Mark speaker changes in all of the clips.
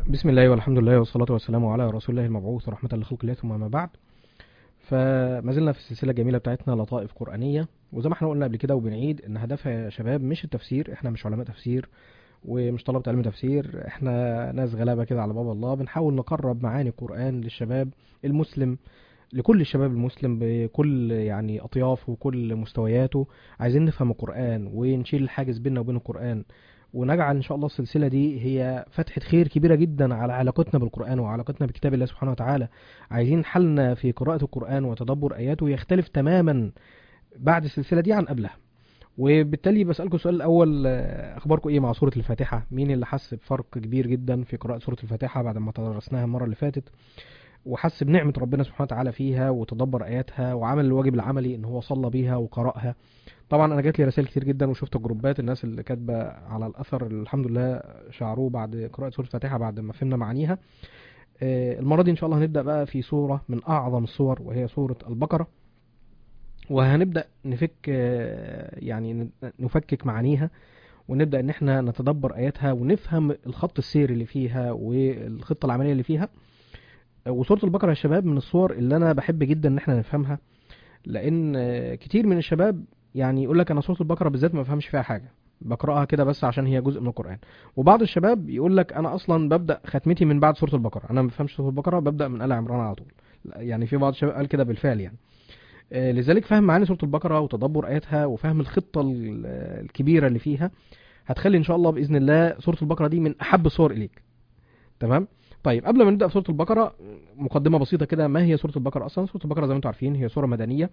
Speaker 1: بسم الله والحمد لله والصلاة والسلام على رسول الله المبعوث رحمة لخلق الله ثم ما بعد فما زلنا في السلسلة الجميلة بتاعتنا لطائف قرآنية وزي ما احنا قلنا قبل كده وبنعيد ان هدفها يا شباب مش التفسير احنا مش علماء تفسير ومش طلبة علم تفسير احنا ناس غلابة كده على باب الله بنحاول نقرب معاني القرآن للشباب المسلم لكل الشباب المسلم بكل يعني اطيافه وكل مستوياته عايزين نفهم القرآن ونشيل الحاجز بيننا وبين القرآن ونجعل ان شاء الله السلسله دي هي فتحه خير كبيره جدا على علاقتنا بالقران وعلاقتنا بكتاب الله سبحانه وتعالى عايزين حالنا في قراءه القران وتدبر اياته يختلف تماما بعد السلسله دي عن قبلها وبالتالي بسالكم السؤال الاول آه، اخباركم ايه مع سوره الفاتحه مين اللي حس بفرق كبير جدا في قراءه سوره الفاتحه بعد ما درسناها المره اللي فاتت وحس بنعمه ربنا سبحانه وتعالى فيها وتدبر اياتها وعمل الواجب العملي ان هو صلى بيها وقراها طبعا انا جات لي رسائل كتير جدا وشفت جروبات الناس اللي كاتبه على الاثر الحمد لله شعروه بعد قراءه سوره الفاتحه بعد ما فهمنا معانيها آه، المره دي ان شاء الله هنبدا بقى في سوره من اعظم السور وهي سوره البقره وهنبدا نفك آه، يعني ن- نفكك معانيها ونبدا ان احنا نتدبر اياتها ونفهم الخط السيري اللي فيها والخطه العمليه اللي فيها آه، وسوره البقره يا شباب من الصور اللي انا بحب جدا ان احنا نفهمها لان آه، كتير من الشباب يعني يقول لك انا سوره البقره بالذات ما بفهمش فيها حاجه بقراها كده بس عشان هي جزء من القران وبعض الشباب يقول لك انا اصلا ببدا ختمتي من بعد سوره البقره انا ما بفهمش سوره البقره ببدا من ال عمران على طول لا، يعني في بعض الشباب قال كده بالفعل يعني آه، لذلك فهم معاني سوره البقره وتدبر اياتها وفهم الخطه ال- آه، الكبيره اللي فيها هتخلي ان شاء الله باذن الله سوره البقره دي من احب الصور اليك تمام طيب قبل ما نبدا في سوره البقره مقدمه بسيطه كده ما هي سوره البقره اصلا سوره البقره زي ما انتم عارفين هي سوره مدنيه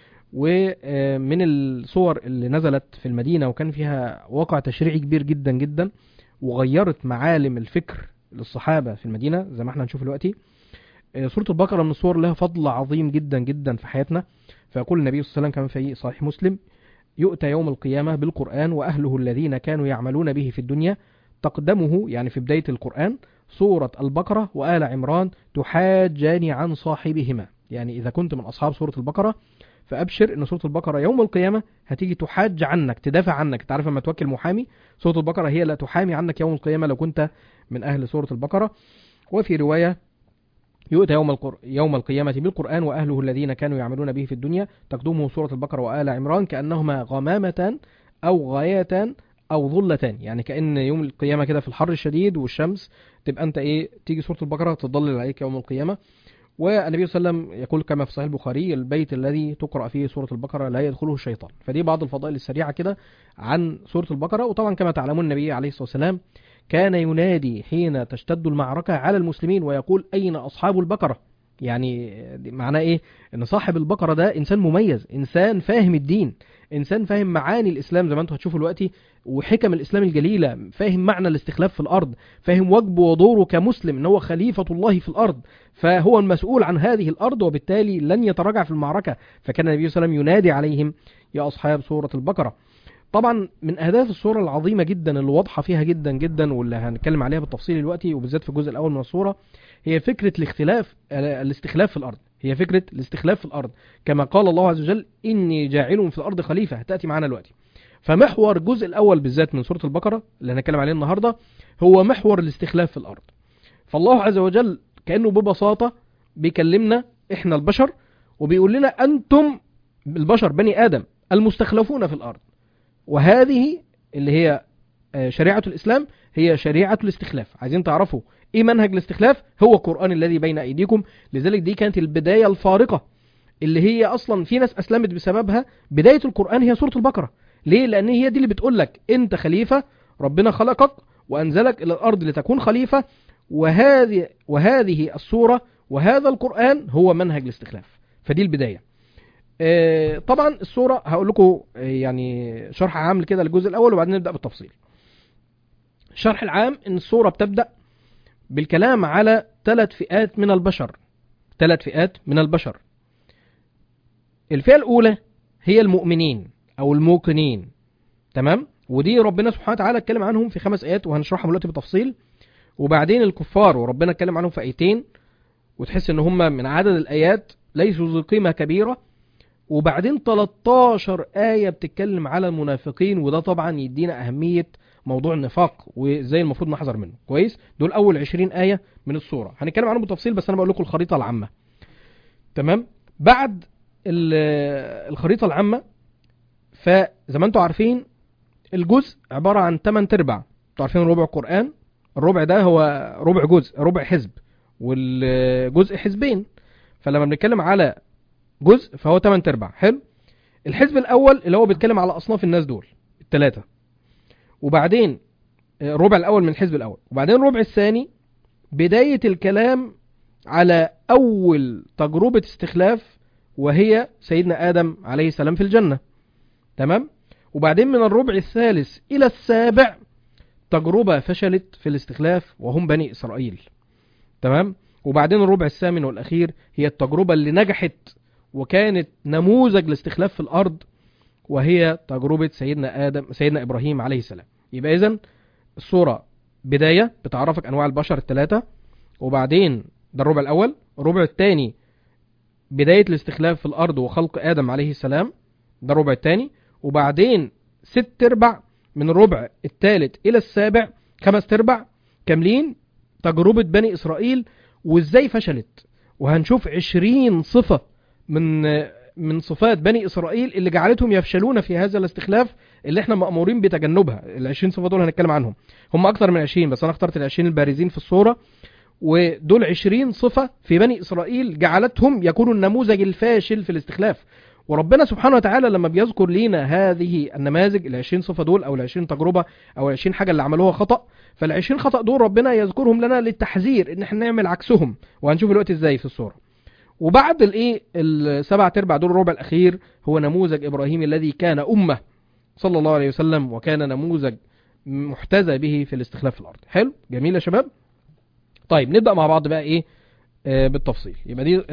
Speaker 1: ومن الصور اللي نزلت في المدينة وكان فيها واقع تشريعي كبير جدا جدا وغيرت معالم الفكر للصحابة في المدينة زي ما احنا هنشوف دلوقتي آه، سورة البقرة من الصور لها فضل عظيم جدا جدا في حياتنا فيقول النبي صلى الله عليه وسلم كما في صحيح مسلم يؤتى يوم القيامة بالقرآن وأهله الذين كانوا يعملون به في الدنيا تقدمه يعني في بداية القرآن سورة البقرة وآل عمران تحاجان عن صاحبهما يعني إذا كنت من أصحاب سورة البقرة فابشر ان سوره البقره يوم القيامه هتيجي تحاج عنك تدافع عنك انت عارف لما توكل محامي سوره البقره هي اللي تحامي عنك يوم القيامه لو كنت من اهل سوره البقره وفي روايه يؤتى يوم القر... يوم القيامة بالقرآن وأهله الذين كانوا يعملون به في الدنيا تقدمه سورة البقرة وآل عمران كأنهما غمامتان أو غايتان أو ظلتان يعني كأن يوم القيامة كده في الحر الشديد والشمس تبقى أنت إيه تيجي سورة البقرة تضلل عليك يوم القيامة والنبي صلى الله عليه وسلم يقول كما في صحيح البخاري البيت الذي تقرأ فيه سورة البقرة لا يدخله الشيطان فدي بعض الفضائل السريعة كده عن سورة البقرة وطبعا كما تعلمون النبي عليه الصلاة والسلام كان ينادي حين تشتد المعركة على المسلمين ويقول أين أصحاب البقرة يعني معناه ايه ان صاحب البقرة ده انسان مميز انسان فاهم الدين انسان فاهم معاني الاسلام زي ما انتم هتشوفوا دلوقتي وحكم الاسلام الجليله فاهم معنى الاستخلاف في الارض فاهم واجبه ودوره كمسلم ان هو خليفه الله في الارض فهو المسؤول عن هذه الارض وبالتالي لن يتراجع في المعركه فكان النبي صلى الله عليه وسلم ينادي عليهم يا اصحاب سوره البقره طبعا من اهداف الصوره العظيمه جدا اللي واضحه فيها جدا جدا واللي هنتكلم عليها بالتفصيل دلوقتي وبالذات في الجزء الاول من الصوره هي فكره الاختلاف الاستخلاف في الارض هي فكره الاستخلاف في الارض كما قال الله عز وجل اني جاعل في الارض خليفه هتاتي معانا دلوقتي فمحور الجزء الاول بالذات من سوره البقره اللي هنتكلم عليه النهارده هو محور الاستخلاف في الارض فالله عز وجل كانه ببساطه بيكلمنا احنا البشر وبيقول لنا انتم البشر بني ادم المستخلفون في الارض وهذه اللي هي آه، شريعه الاسلام هي شريعه الاستخلاف عايزين تعرفوا ايه منهج الاستخلاف هو القران الذي بين ايديكم لذلك دي كانت البدايه الفارقه اللي هي اصلا في ناس اسلمت بسببها بدايه القران هي سوره البقره ليه لان هي دي اللي بتقول لك انت خليفه ربنا خلقك وانزلك الى الارض لتكون خليفه وهذه وهذه السوره وهذا القران هو منهج الاستخلاف فدي البدايه آه، طبعا السوره هقول لكم آه، يعني شرح عام كده للجزء الاول وبعدين نبدا بالتفصيل الشرح العام ان السوره بتبدا بالكلام على ثلاث فئات من البشر ثلاث فئات من البشر الفئه الاولى هي المؤمنين او الموقنين تمام ودي ربنا سبحانه وتعالى اتكلم عنهم في خمس ايات وهنشرحهم دلوقتي بالتفصيل وبعدين الكفار وربنا اتكلم عنهم في ايتين وتحس ان هم من عدد الايات ليسوا ذو قيمه كبيره وبعدين 13 آية بتتكلم على المنافقين وده طبعا يدينا أهمية موضوع النفاق وازاي المفروض نحذر منه كويس دول اول 20 ايه من السوره هنتكلم عنهم بالتفصيل بس انا بقول لكم الخريطه العامه تمام بعد ال- الخريطه العامه فزي ما انتم عارفين الجزء عباره عن 8 ارباع انتوا عارفين ربع القران الربع ده هو ربع جزء ربع حزب والجزء حزبين فلما بنتكلم على جزء فهو 8 ارباع حلو الحزب الاول اللي هو بيتكلم على اصناف الناس دول الثلاثه وبعدين الربع الاول من الحزب الاول وبعدين الربع الثاني بدايه الكلام على اول تجربه استخلاف وهي سيدنا ادم عليه السلام في الجنه تمام وبعدين من الربع الثالث الى السابع تجربه فشلت في الاستخلاف وهم بني اسرائيل تمام وبعدين الربع الثامن والاخير هي التجربه اللي نجحت وكانت نموذج لاستخلاف في الارض وهي تجربه سيدنا ادم سيدنا ابراهيم عليه السلام يبقى اذا الصوره بدايه بتعرفك انواع البشر الثلاثه وبعدين ده الربع الاول الربع الثاني بدايه الاستخلاف في الارض وخلق ادم عليه السلام ده الربع الثاني وبعدين ست ارباع من الربع الثالث الى السابع خمس ارباع كاملين تجربه بني اسرائيل وازاي فشلت وهنشوف عشرين صفه من من صفات بني اسرائيل اللي جعلتهم يفشلون في هذا الاستخلاف اللي احنا مامورين بتجنبها ال 20 صفه دول هنتكلم عنهم هم اكثر من 20 بس انا اخترت ال 20 البارزين في الصوره ودول 20 صفه في بني اسرائيل جعلتهم يكونوا النموذج الفاشل في الاستخلاف وربنا سبحانه وتعالى لما بيذكر لينا هذه النماذج ال 20 صفه دول او ال 20 تجربه او ال 20 حاجه اللي عملوها خطا فال 20 خطا دول ربنا يذكرهم لنا للتحذير ان احنا نعمل عكسهم وهنشوف دلوقتي ازاي في الصوره وبعد الايه السبعة ارباع دول الربع الاخير هو نموذج ابراهيم الذي كان امه صلى الله عليه وسلم وكان نموذج محتذى به في الاستخلاف في الارض حلو جميل يا شباب طيب نبدا مع بعض بقى ايه آه بالتفصيل يبقى دي ال-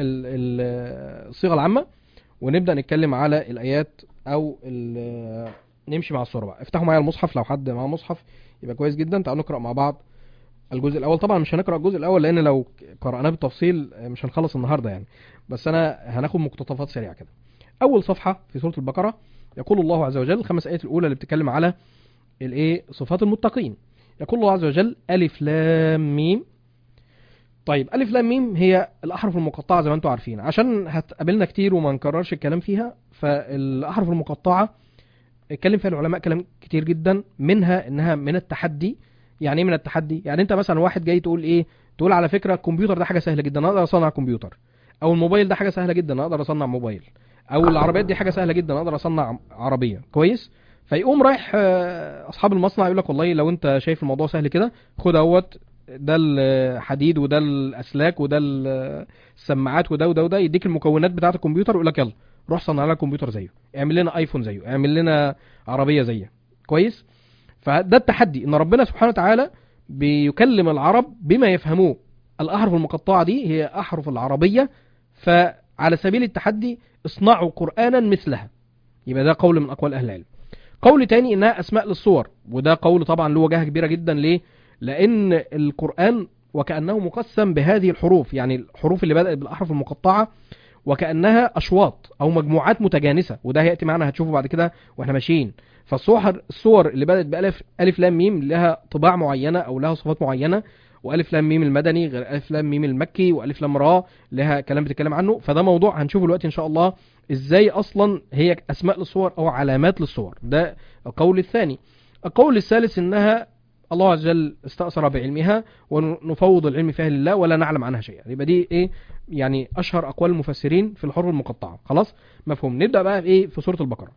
Speaker 1: ال- الصيغه العامه ونبدا نتكلم على الايات او ال- نمشي مع الصوره بقى افتحوا معايا المصحف لو حد معاه مصحف يبقى كويس جدا تعالوا نقرا مع بعض الجزء الاول طبعا مش هنقرا الجزء الاول لان لو قراناه بالتفصيل مش هنخلص النهارده يعني بس انا هناخد مقتطفات سريعه كده اول صفحه في سوره البقره يقول الله عز وجل الخمس ايات الاولى اللي بتتكلم على الايه صفات المتقين يقول الله عز وجل الف لام ميم طيب الف لام ميم هي الاحرف المقطعه زي ما انتم عارفين عشان هتقابلنا كتير وما نكررش الكلام فيها فالاحرف المقطعه اتكلم فيها العلماء كلام كتير جدا منها انها من التحدي يعني ايه من التحدي يعني انت مثلا واحد جاي تقول ايه تقول على فكره الكمبيوتر ده حاجه سهله جدا انا اقدر اصنع كمبيوتر او الموبايل ده حاجه سهله جدا انا اقدر اصنع موبايل او العربيات دي حاجه سهله جدا اقدر اصنع عربيه كويس فيقوم رايح آه، اصحاب المصنع يقول لك والله لو انت شايف الموضوع سهل كده خد اهوت ده الحديد وده الاسلاك وده السماعات وده وده وده يديك المكونات بتاعه الكمبيوتر ويقول لك يلا روح صنع لنا كمبيوتر زيه اعمل لنا ايفون زيه اعمل لنا عربيه زيه كويس فده التحدي ان ربنا سبحانه وتعالى بيكلم العرب بما يفهموه الاحرف المقطعه دي هي احرف العربيه فعلى سبيل التحدي اصنعوا قرانا مثلها يبقى ده قول من اقوال اهل العلم قول تاني انها اسماء للصور وده قول طبعا له وجهه كبيره جدا ليه لان القران وكانه مقسم بهذه الحروف يعني الحروف اللي بدات بالاحرف المقطعه وكانها اشواط او مجموعات متجانسه وده هياتي معنا هتشوفه بعد كده واحنا ماشيين فالصور الصور اللي بدات بالف الف لام ميم لها طباع معينه او لها صفات معينه والف لام ميم المدني غير الف لام ميم المكي والف لام را لها كلام بتتكلم عنه فده موضوع هنشوفه دلوقتي ان شاء الله ازاي اصلا هي اسماء للصور او علامات للصور ده القول الثاني القول الثالث انها الله عز وجل استأثر بعلمها ونفوض العلم فيها لله ولا نعلم عنها شيئا يبقى دي ايه يعني اشهر اقوال المفسرين في الحروف المقطعه خلاص مفهوم نبدا بقى ايه في سوره البقره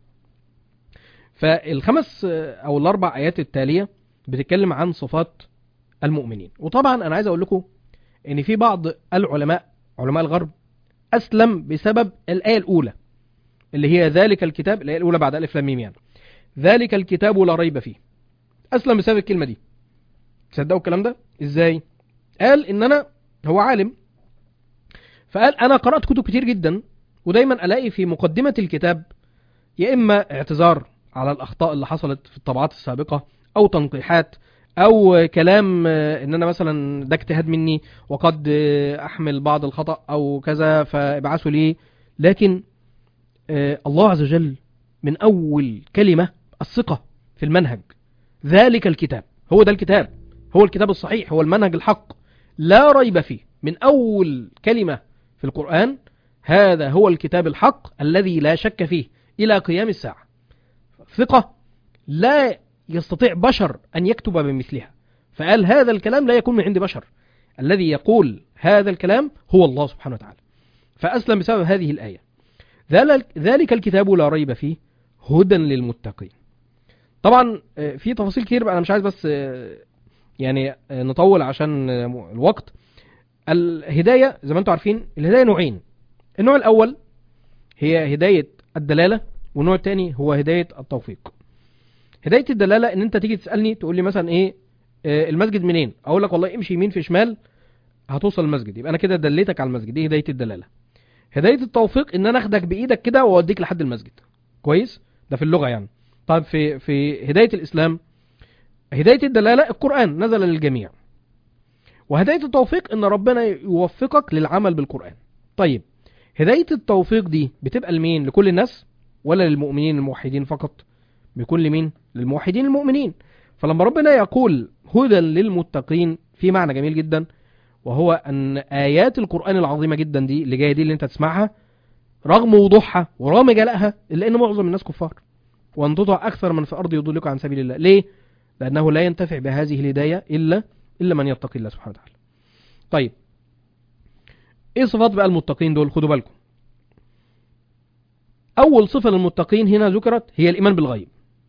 Speaker 1: فالخمس آه، او الاربع ايات التاليه بتتكلم عن صفات المؤمنين وطبعا انا عايز اقول لكم ان في بعض العلماء علماء الغرب اسلم بسبب الايه الاولى اللي هي ذلك الكتاب الايه الاولى بعد الف لام ميم يعني ذلك الكتاب لا ريب فيه اسلم بسبب الكلمه دي تصدقوا الكلام ده ازاي قال ان انا هو عالم فقال انا قرات كتب كتير جدا ودايما الاقي في مقدمه الكتاب يا اما اعتذار على الاخطاء اللي حصلت في الطبعات السابقه او تنقيحات او كلام آه، ان انا مثلا ده اجتهاد مني وقد آه، احمل بعض الخطا او كذا فابعثوا لي لكن آه، الله عز وجل من اول كلمه الثقه في المنهج ذلك الكتاب هو ده الكتاب هو الكتاب الصحيح هو المنهج الحق لا ريب فيه من أول كلمة في القرآن هذا هو الكتاب الحق الذي لا شك فيه إلى قيام الساعة ثقة لا يستطيع بشر أن يكتب بمثلها فقال هذا الكلام لا يكون من عند بشر الذي يقول هذا الكلام هو الله سبحانه وتعالى فأسلم بسبب هذه الآية ذلك- ذلك الكتاب لا ريب فيه هدى للمتقين طبعا آه، في تفاصيل كتير بقى انا مش عايز بس آه، يعني آه، نطول عشان آه، م- الوقت الهدايه زي ما انتم عارفين الهدايه نوعين النوع الاول هي هدايه الدلاله والنوع الثاني هو هدايه التوفيق هدايه الدلاله ان انت تيجي تسالني تقول لي مثلا ايه آه، المسجد منين اقول لك والله امشي يمين في شمال هتوصل المسجد يبقى انا كده دليتك على المسجد دي هدايه الدلاله هدايه التوفيق ان انا اخدك بايدك كده واوديك لحد المسجد كويس ده في اللغه يعني طيب في في هدايه الاسلام هدايه الدلاله القران نزل للجميع وهدايه التوفيق ان ربنا يوفقك للعمل بالقران طيب هدايه التوفيق دي بتبقى لمين لكل الناس ولا للمؤمنين الموحدين فقط بيكون لمين للموحدين المؤمنين فلما ربنا يقول هدى للمتقين في معنى جميل جدا وهو ان ايات القران العظيمه جدا دي اللي جايه دي اللي انت تسمعها رغم وضوحها ورغم جلائها الا ان معظم الناس كفار وان تطع اكثر من في الارض يضلك عن سبيل الله ليه لانه لا ينتفع بهذه الهدايه الا الا من يتقي الله سبحانه وتعالى طيب ايه صفات بقى المتقين دول خدوا بالكم اول صفه للمتقين هنا ذكرت هي الايمان بالغيب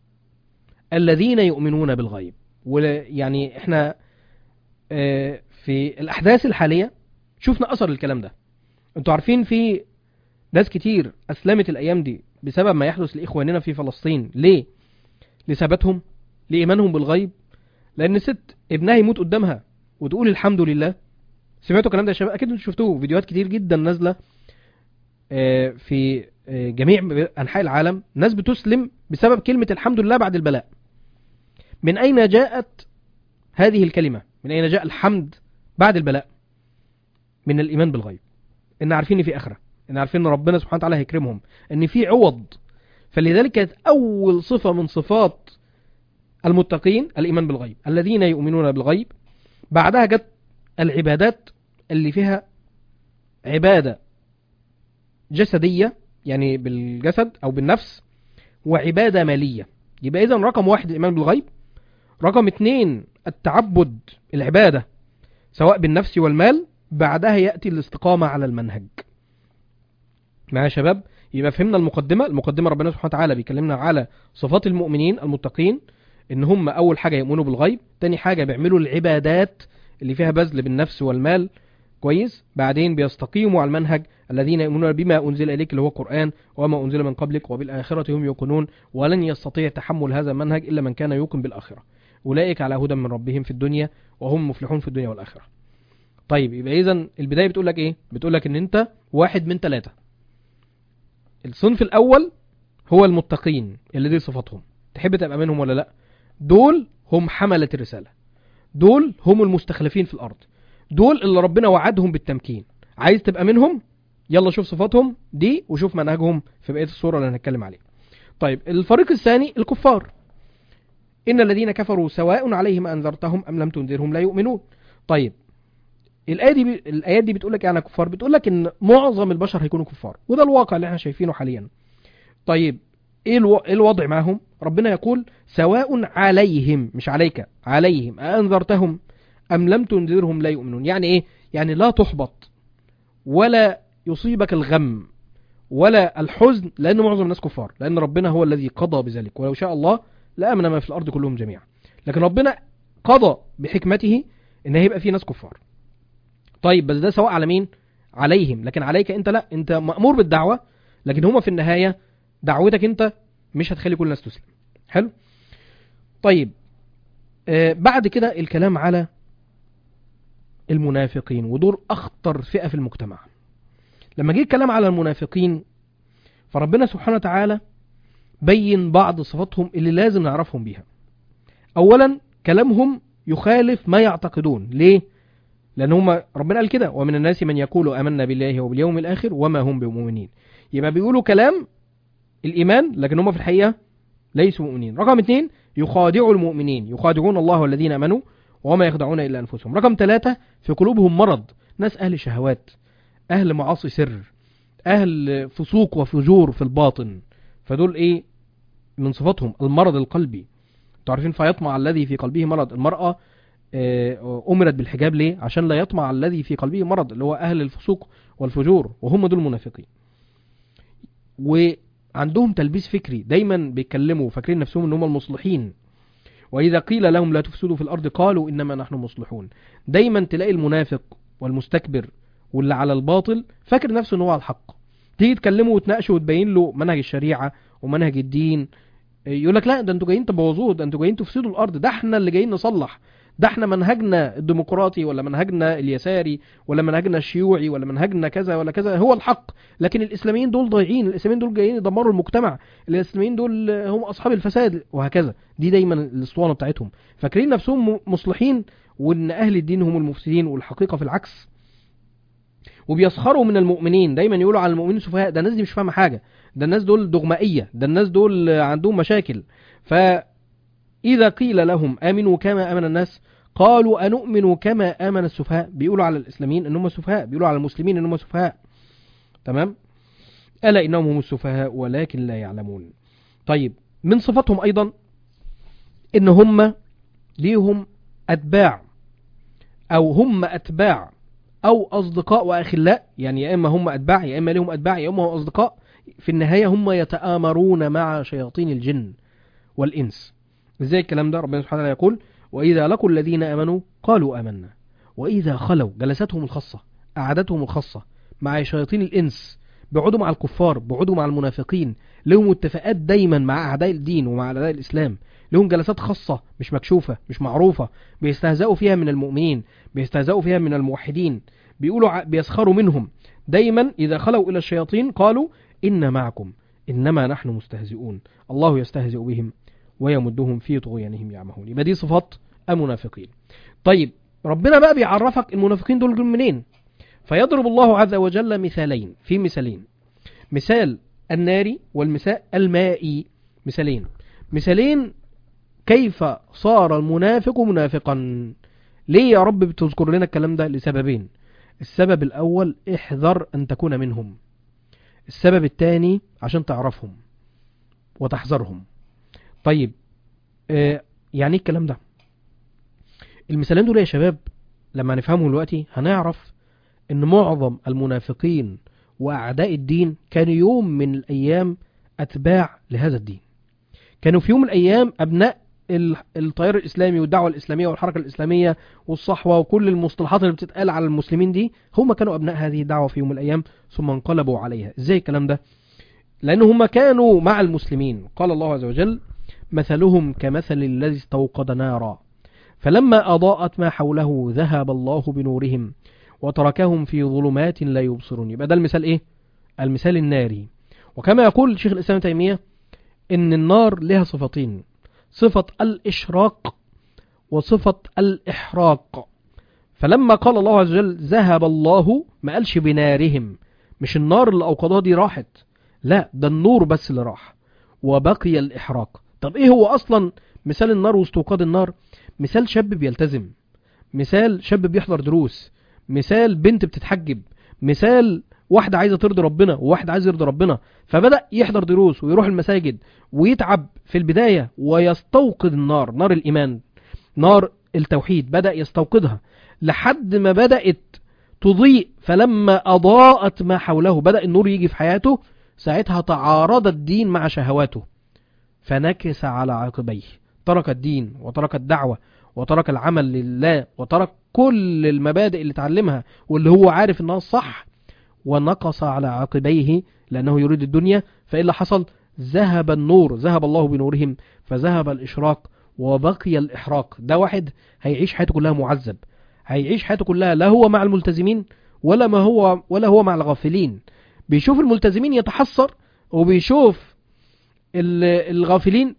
Speaker 1: الذين يؤمنون بالغيب ويعني احنا آه، في الاحداث الحاليه شفنا اثر الكلام ده انتوا عارفين في ناس كتير اسلمت الايام دي بسبب ما يحدث لاخواننا في فلسطين ليه لثباتهم لايمانهم بالغيب لان ست ابنها يموت قدامها وتقول الحمد لله سمعتوا الكلام ده يا شباب اكيد انتوا شفتوه فيديوهات كتير جدا نازله آه، في آه، جميع انحاء العالم ناس بتسلم بسبب كلمه الحمد لله بعد البلاء من اين جاءت هذه الكلمه من اين جاء الحمد بعد البلاء من الايمان بالغيب ان عارفين ان في اخره ان عارفين ان ربنا سبحانه وتعالى هيكرمهم ان في عوض فلذلك كانت اول صفه من صفات المتقين الايمان بالغيب الذين يؤمنون بالغيب بعدها جت العبادات اللي فيها عباده جسديه يعني بالجسد او بالنفس وعباده ماليه يبقى اذا رقم واحد الايمان بالغيب رقم اتنين التعبد العباده سواء بالنفس والمال بعدها ياتي الاستقامه على المنهج معايا يا شباب يبقى فهمنا المقدمه المقدمه ربنا سبحانه وتعالى بيكلمنا على صفات المؤمنين المتقين ان هم اول حاجه يؤمنوا بالغيب تاني حاجه بيعملوا العبادات اللي فيها بذل بالنفس والمال كويس بعدين بيستقيموا على المنهج الذين يؤمنون بما انزل اليك اللي هو القران وما انزل من قبلك وبالاخره هم يوقنون ولن يستطيع تحمل هذا المنهج الا من كان يوقن بالاخره اولئك على هدى من ربهم في الدنيا وهم مفلحون في الدنيا والاخره طيب يبقى اذا البدايه بتقول لك ايه بتقول لك ان انت واحد من ثلاثه الصنف الاول هو المتقين اللي دي صفاتهم تحب تبقى منهم ولا لا دول هم حملة الرسالة دول هم المستخلفين في الأرض دول اللي ربنا وعدهم بالتمكين عايز تبقى منهم يلا شوف صفاتهم دي وشوف منهجهم في بقية الصورة اللي هنتكلم عليها طيب الفريق الثاني الكفار إن الذين كفروا سواء عليهم أنذرتهم أم لم تنذرهم لا يؤمنون طيب الآية دي ب... الآيات دي بتقول لك يعني كفار بتقول لك إن معظم البشر هيكونوا كفار وده الواقع اللي احنا شايفينه حاليا طيب ايه الو... إيه الوضع معاهم ربنا يقول سواء عليهم مش عليك عليهم أأنذرتهم أم لم تنذرهم لا يؤمنون يعني ايه يعني لا تحبط ولا يصيبك الغم ولا الحزن لأن معظم الناس كفار لأن ربنا هو الذي قضى بذلك ولو شاء الله لآمن ما في الأرض كلهم جميعا لكن ربنا قضى بحكمته ان هيبقى في ناس كفار طيب بس ده سواء على مين عليهم لكن عليك انت لا انت مأمور بالدعوة لكن هما في النهاية دعوتك انت مش هتخلي كل الناس تسلم حلو طيب آه بعد كده الكلام على المنافقين ودول اخطر فئة في المجتمع لما جه الكلام على المنافقين فربنا سبحانه وتعالى بين بعض صفاتهم اللي لازم نعرفهم بيها اولا كلامهم يخالف ما يعتقدون ليه لان هم ربنا قال كده ومن الناس من يقول امنا بالله وباليوم الاخر وما هم بمؤمنين يبقى بيقولوا كلام الايمان لكن هم في الحقيقه ليسوا مؤمنين رقم اتنين يخادعوا المؤمنين يخادعون الله والذين امنوا وما يخدعون الا انفسهم رقم ثلاثة في قلوبهم مرض ناس اهل شهوات اهل معاصي سر اهل فسوق وفجور في الباطن فدول ايه من صفاتهم المرض القلبي تعرفين فيطمع الذي في قلبه مرض المرأة آه، أمرت بالحجاب ليه عشان لا يطمع الذي في قلبه مرض اللي هو أهل الفسوق والفجور وهم دول المنافقين وعندهم تلبيس فكري دايما بيتكلموا فاكرين نفسهم ان هم المصلحين وإذا قيل لهم لا تفسدوا في الأرض قالوا إنما نحن مصلحون دايما تلاقي المنافق والمستكبر واللي على الباطل فاكر نفسه ان هو على الحق تيجي تكلمه وتناقشه وتبين له منهج الشريعة ومنهج الدين يقول لك لا ده انتوا جايين تبوظوه ده انتوا جايين تفسدوا الارض ده احنا اللي جايين نصلح ده احنا منهجنا الديمقراطي ولا منهجنا اليساري ولا منهجنا الشيوعي ولا منهجنا كذا ولا كذا هو الحق لكن الاسلاميين دول ضايعين الاسلاميين دول جايين يدمروا المجتمع الاسلاميين دول هم اصحاب الفساد وهكذا دي دايما الاسطوانه بتاعتهم فاكرين نفسهم مصلحين وان اهل الدين هم المفسدين والحقيقه في العكس وبيسخروا من المؤمنين دايما يقولوا على المؤمنين سفهاء ده الناس دي مش فاهمه حاجه ده الناس دول دغمائيه ده الناس دول عندهم مشاكل فاذا قيل لهم امنوا كما امن الناس قالوا انؤمن كما امن السفهاء بيقولوا على الاسلاميين ان هم سفهاء بيقولوا على المسلمين ان هم سفهاء تمام الا انهم هم السفهاء ولكن لا يعلمون طيب من صفاتهم ايضا ان هم ليهم اتباع او هم اتباع او اصدقاء واخلاء يعني يا اما هم اتباع يا اما لهم اتباع يا اما هم اصدقاء في النهايه هم يتآمرون مع شياطين الجن والانس ازاي الكلام ده ربنا سبحانه وتعالى يقول واذا لقوا الذين امنوا قالوا امنا واذا خلوا جلساتهم الخاصه قعدتهم الخاصه مع شياطين الانس بيقعدوا مع الكفار بيقعدوا مع المنافقين لهم اتفاقات دايما مع اعداء الدين ومع اعداء الاسلام لهم جلسات خاصة مش مكشوفة مش معروفة بيستهزئوا فيها من المؤمنين بيستهزئوا فيها من الموحدين بيقولوا ع- بيسخروا منهم دايما إذا خلوا إلى الشياطين قالوا إن معكم إنما نحن مستهزئون الله يستهزئ بهم ويمدهم في طغيانهم يعمهون يبقى دي صفات المنافقين طيب ربنا بقى بيعرفك المنافقين دول جم منين فيضرب الله عز وجل مثالين في مثالين مثال الناري والمثال المائي مثالين مثالين كيف صار المنافق منافقا ليه يا رب بتذكر لنا الكلام ده لسببين السبب الأول احذر أن تكون منهم السبب الثاني عشان تعرفهم وتحذرهم طيب آه يعني ايه الكلام ده المثالين دول يا شباب لما نفهمهم دلوقتي هنعرف ان معظم المنافقين واعداء الدين كانوا يوم من الايام اتباع لهذا الدين كانوا في يوم من الايام ابناء ال- التيار الاسلامي والدعوه الاسلاميه والحركه الاسلاميه والصحوه وكل المصطلحات اللي بتتقال على المسلمين دي هم كانوا ابناء هذه الدعوه في يوم من الايام ثم انقلبوا عليها ازاي الكلام ده لان هم كانوا مع المسلمين قال الله عز وجل مثلهم كمثل الذي استوقد نارا فلما اضاءت ما حوله ذهب الله بنورهم وتركهم في ظلمات لا يبصرون يبقى ده المثال ايه المثال الناري وكما يقول شيخ الاسلام ابن تيميه ان النار لها صفتين صفة الإشراق وصفة الإحراق فلما قال الله عز وجل ذهب الله ما قالش بنارهم مش النار اللي أوقدها دي راحت لا ده النور بس اللي راح وبقي الإحراق طب إيه هو أصلا مثال النار واستوقاد النار مثال شاب بيلتزم مثال شاب بيحضر دروس مثال بنت بتتحجب مثال واحدة عايزة ترضي ربنا وواحد عايز يرضي ربنا فبدأ يحضر دروس ويروح المساجد ويتعب في البداية ويستوقد النار نار الإيمان نار التوحيد بدأ يستوقدها لحد ما بدأت تضيء فلما أضاءت ما حوله بدأ النور يجي في حياته ساعتها تعارض الدين مع شهواته فنكس على عقبيه ترك الدين وترك الدعوة وترك العمل لله وترك كل المبادئ اللي اتعلمها واللي هو عارف انها الصح ونقص على عقبيه لأنه يريد الدنيا فإيه اللي حصل ذهب النور ذهب الله بنورهم فذهب الإشراق وبقي الإحراق ده واحد هيعيش حياته كلها معذب هيعيش حياته كلها لا هو مع الملتزمين ولا ما هو ولا هو مع الغافلين بيشوف الملتزمين يتحسر وبيشوف ال- الغافلين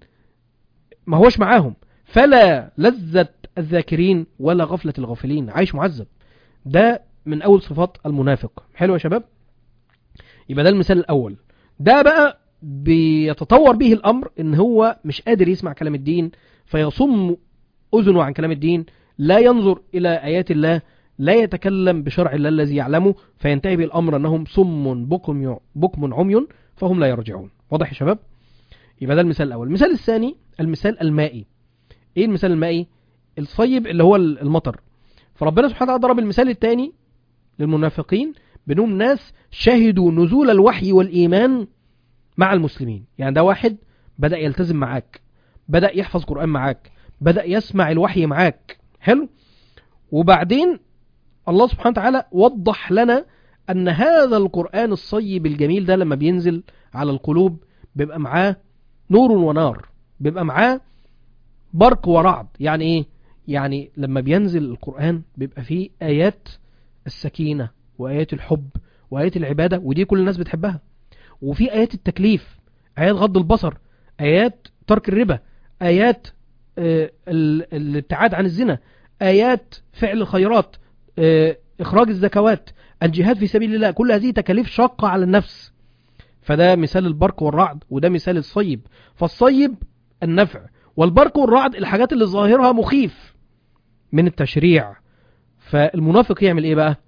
Speaker 1: ما هوش معاهم فلا لذة الذاكرين ولا غفلة الغافلين عايش معذب ده من أول صفات المنافق حلو يا شباب يبقى ده المثال الأول ده بقى بيتطور به الأمر إن هو مش قادر يسمع كلام الدين فيصم اذنه عن كلام الدين لا ينظر الى ايات الله لا يتكلم بشرع الله الذي يعلمه فينتهي بالامر انهم صم بكم بكم عمي فهم لا يرجعون واضح يا شباب يبقى ده المثال الاول المثال الثاني المثال المائي ايه المثال المائي الصيب اللي هو المطر فربنا سبحانه وتعالى ضرب المثال الثاني للمنافقين بانهم ناس شهدوا نزول الوحي والايمان مع المسلمين يعني ده واحد بدا يلتزم معاك بدا يحفظ قران معاك بدا يسمع الوحي معاك حلو وبعدين الله سبحانه وتعالى وضح لنا ان هذا القران الصيب الجميل ده لما بينزل على القلوب بيبقى معاه نور ونار بيبقى معاه برق ورعد يعني ايه يعني لما بينزل القرآن بيبقى فيه آيات السكينة وآيات الحب وآيات العبادة ودي كل الناس بتحبها وفي آيات التكليف آيات غض البصر آيات ترك الربا آيات آه الابتعاد عن الزنا آيات فعل الخيرات آه إخراج الزكوات الجهاد في سبيل الله كل هذه تكاليف شاقة على النفس فده مثال البرق والرعد وده مثال الصيب فالصيب النفع والبرق والرعد الحاجات اللي ظاهرها مخيف من التشريع فالمنافق يعمل ايه بقى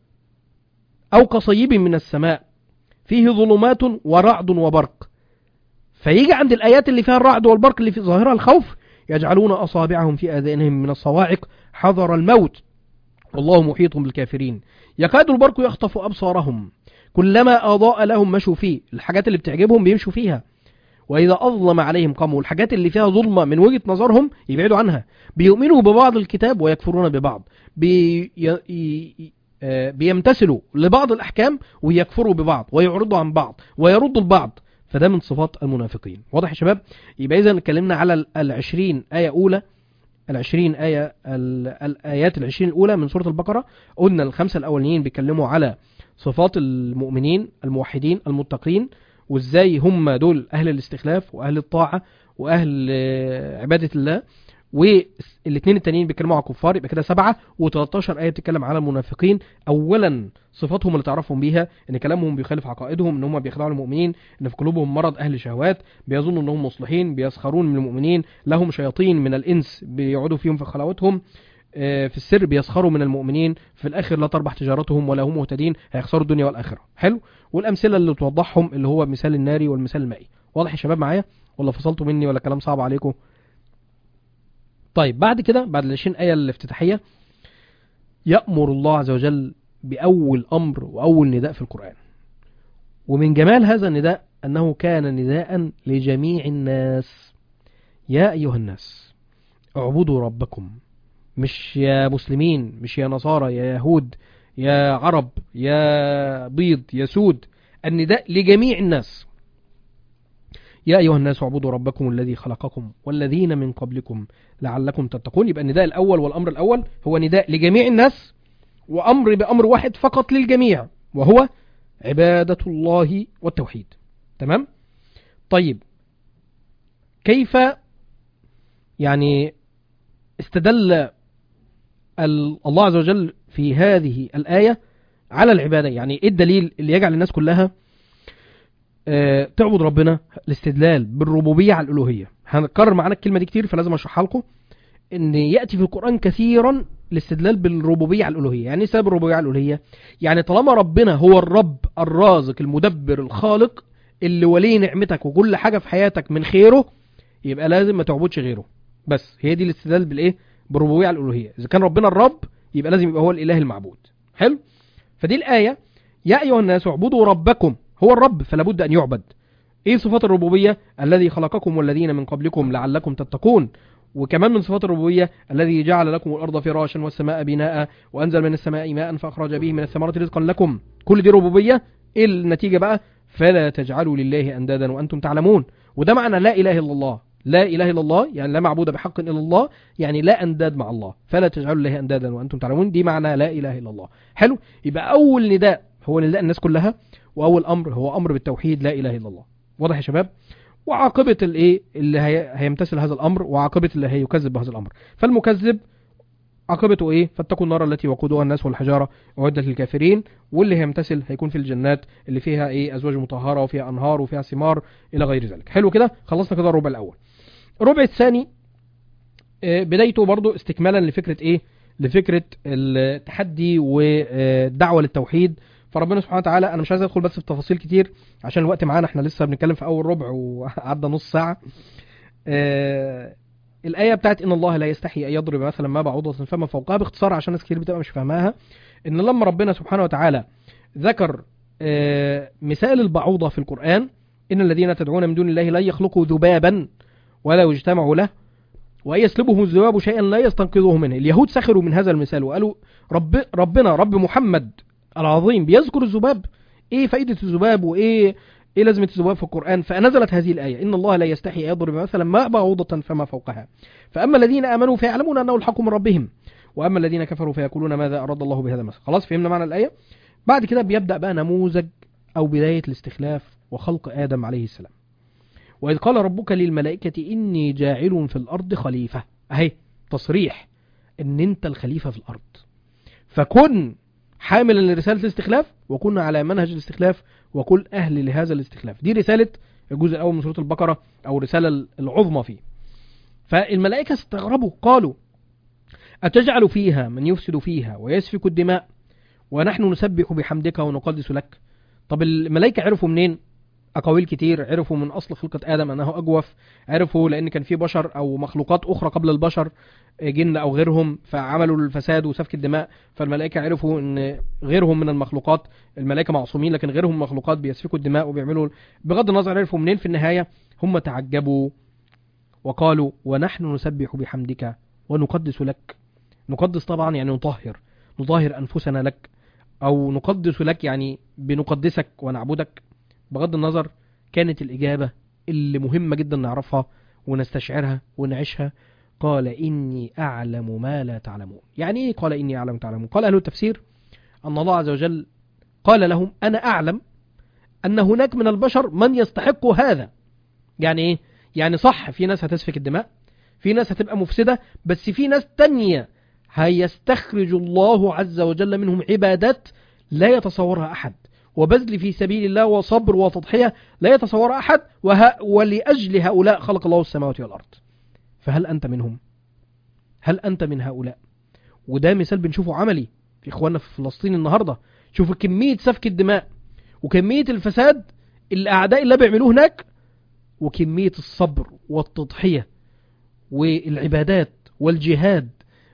Speaker 1: او كصيب من السماء فيه ظلمات ورعد وبرق فيجي عند الايات اللي فيها الرعد والبرق اللي في ظاهرها الخوف يجعلون اصابعهم في اذانهم من الصواعق حذر الموت والله محيط بالكافرين يكاد البرق يخطف ابصارهم كلما اضاء لهم مشوا فيه الحاجات اللي بتعجبهم بيمشوا فيها وإذا أظلم عليهم قاموا الحاجات اللي فيها ظلمة من وجهة نظرهم يبعدوا عنها بيؤمنوا ببعض الكتاب ويكفرون ببعض بي... ي... بيمتثلوا لبعض الأحكام ويكفروا ببعض ويعرضوا عن بعض ويردوا البعض فده من صفات المنافقين واضح يا شباب يبقى إذا اتكلمنا على العشرين آية أولى العشرين آية الآيات العشرين الأولى من سورة البقرة قلنا الخمسة الأولين بيتكلموا على صفات المؤمنين الموحدين المتقين وازاي هم دول اهل الاستخلاف واهل الطاعه واهل عباده الله والاثنين التانيين بيتكلموا على الكفار يبقى كده سبعه و13 ايه بتتكلم على المنافقين اولا صفاتهم اللي تعرفهم بيها ان كلامهم بيخالف عقائدهم ان هم بيخدعوا المؤمنين ان في قلوبهم مرض اهل شهوات بيظنوا انهم مصلحين بيسخرون من المؤمنين لهم شياطين من الانس بيقعدوا فيهم في خلاوتهم في السر بيسخروا من المؤمنين في الاخر لا تربح تجارتهم ولا هم مهتدين هيخسروا الدنيا والاخره حلو والامثله اللي توضحهم اللي هو مثال الناري والمثال المائي واضح يا شباب معايا ولا فصلتوا مني ولا كلام صعب عليكم طيب بعد كده بعد ال 20 ايه الافتتاحيه يامر الله عز وجل باول امر واول نداء في القران ومن جمال هذا النداء انه كان نداء لجميع الناس يا ايها الناس اعبدوا ربكم مش يا مسلمين مش يا نصارى يا يهود يا عرب يا بيض يا سود النداء لجميع الناس يا أيها الناس اعبدوا ربكم الذي خلقكم والذين من قبلكم لعلكم تتقون يبقى النداء الأول والأمر الأول هو نداء لجميع الناس وأمر بأمر واحد فقط للجميع وهو عبادة الله والتوحيد تمام طيب كيف يعني استدل الله عز وجل في هذه الآية على العبادة يعني ايه الدليل اللي يجعل الناس كلها اه تعبد ربنا الاستدلال بالربوبية على الألوهية هنكرر معانا الكلمة دي كتير فلازم اشرحها لكم ان يأتي في القرآن كثيرا الاستدلال بالربوبية على الألوهية يعني ايه سبب الربوبية على الألوهية يعني طالما ربنا هو الرب الرازق المدبر الخالق اللي ولي نعمتك وكل حاجة في حياتك من خيره يبقى لازم ما تعبدش غيره بس هي دي الاستدلال بالايه بالربوبيه على الالوهيه اذا كان ربنا الرب يبقى لازم يبقى هو الاله المعبود حلو فدي الايه يا ايها الناس اعبدوا ربكم هو الرب فلا بد ان يعبد ايه صفات الربوبيه الذي خلقكم والذين من قبلكم لعلكم تتقون وكمان من صفات الربوبية الذي جعل لكم الأرض فراشا والسماء بناء وأنزل من السماء ماء فأخرج به من الثمرات رزقا لكم كل دي ربوبية إيه النتيجة بقى فلا تجعلوا لله أندادا وأنتم تعلمون وده معنى لا إله إلا الله لا إله إلا الله يعني لا معبود بحق إلا الله يعني لا أنداد مع الله فلا تجعلوا الله أندادا وأنتم تعلمون دي معنى لا إله إلا الله حلو يبقى أول نداء هو نداء الناس كلها وأول أمر هو أمر بالتوحيد لا إله إلا الله واضح يا شباب وعاقبة الايه اللي هي هيمتثل هذا الامر وعاقبة اللي هيكذب بهذا الامر فالمكذب عاقبته ايه فاتقوا النار التي وقودها الناس والحجارة اعدت للكافرين واللي هيمتثل هيكون في الجنات اللي فيها ايه ازواج مطهرة وفيها انهار وفيها ثمار الى غير ذلك حلو كده خلصنا كده الربع الاول الربع الثاني آه، بدايته برضو استكمالا لفكرة ايه لفكرة التحدي والدعوة للتوحيد فربنا سبحانه وتعالى انا مش عايز ادخل بس في تفاصيل كتير عشان الوقت معانا احنا لسه بنتكلم في اول ربع وعدى نص ساعة آه، الآية بتاعت إن الله لا يستحي أن يضرب مثلا ما بعوضة فما فوقها باختصار عشان ناس كتير بتبقى مش فاهماها إن لما ربنا سبحانه وتعالى ذكر آه، مثال البعوضة في القرآن إن الذين تدعون من دون الله لا يخلقوا ذبابا ولا يجتمعوا له وأن يسلبهم الذباب شيئا لا يستنقذه منه اليهود سخروا من هذا المثال وقالوا رب ربنا رب محمد العظيم بيذكر الذباب ايه فائدة الذباب وايه ايه لازمة الذباب في القرآن فنزلت هذه الآية إن الله لا يستحي أن يضرب مثلا ما بعوضة فما فوقها فأما الذين آمنوا فيعلمون أنه الحق من ربهم وأما الذين كفروا فيقولون ماذا أراد الله بهذا المثل خلاص فهمنا معنى الآية بعد كده بيبدأ بقى نموذج أو بداية الاستخلاف وخلق آدم عليه السلام وإذ قال ربك للملائكة إني جاعل في الأرض خليفة أهي تصريح إن أنت الخليفة في الأرض فكن حاملا لرسالة الاستخلاف وكن على منهج الاستخلاف وكل أهل لهذا الاستخلاف دي رسالة الجزء الأول من سورة البقرة أو الرسالة العظمى فيه فالملائكة استغربوا قالوا أتجعل فيها من يفسد فيها ويسفك الدماء ونحن نسبح بحمدك ونقدس لك طب الملائكة عرفوا منين أقاويل كتير عرفوا من أصل خلقة آدم أنه أجوف عرفوا لأن كان في بشر أو مخلوقات أخرى قبل البشر جن أو غيرهم فعملوا الفساد وسفك الدماء فالملائكة عرفوا أن غيرهم من المخلوقات الملائكة معصومين لكن غيرهم من المخلوقات بيسفكوا الدماء وبيعملوا بغض النظر عرفوا منين في النهاية هم تعجبوا وقالوا ونحن نسبح بحمدك ونقدس لك نقدس طبعا يعني نطهر نطهر أنفسنا لك أو نقدس لك يعني بنقدسك ونعبدك بغض النظر كانت الإجابة اللي مهمة جدا نعرفها ونستشعرها ونعيشها قال إني أعلم ما لا تعلمون يعني إيه قال إني أعلم ما تعلمون قال أهل التفسير أن الله عز وجل قال لهم أنا أعلم أن هناك من البشر من يستحق هذا يعني إيه يعني صح في ناس هتسفك الدماء في ناس هتبقى مفسدة بس في ناس تانية هيستخرج الله عز وجل منهم عبادات لا يتصورها أحد وبذل في سبيل الله وصبر وتضحية لا يتصورها أحد وه... ولأجل هؤلاء خلق الله السماوات والأرض فهل أنت منهم هل أنت من هؤلاء وده مثال بنشوفه عملي في إخواننا في فلسطين النهاردة شوفوا كمية سفك الدماء وكمية الفساد اللي أعداء الله بيعملوه هناك وكمية الصبر والتضحية والعبادات والجهاد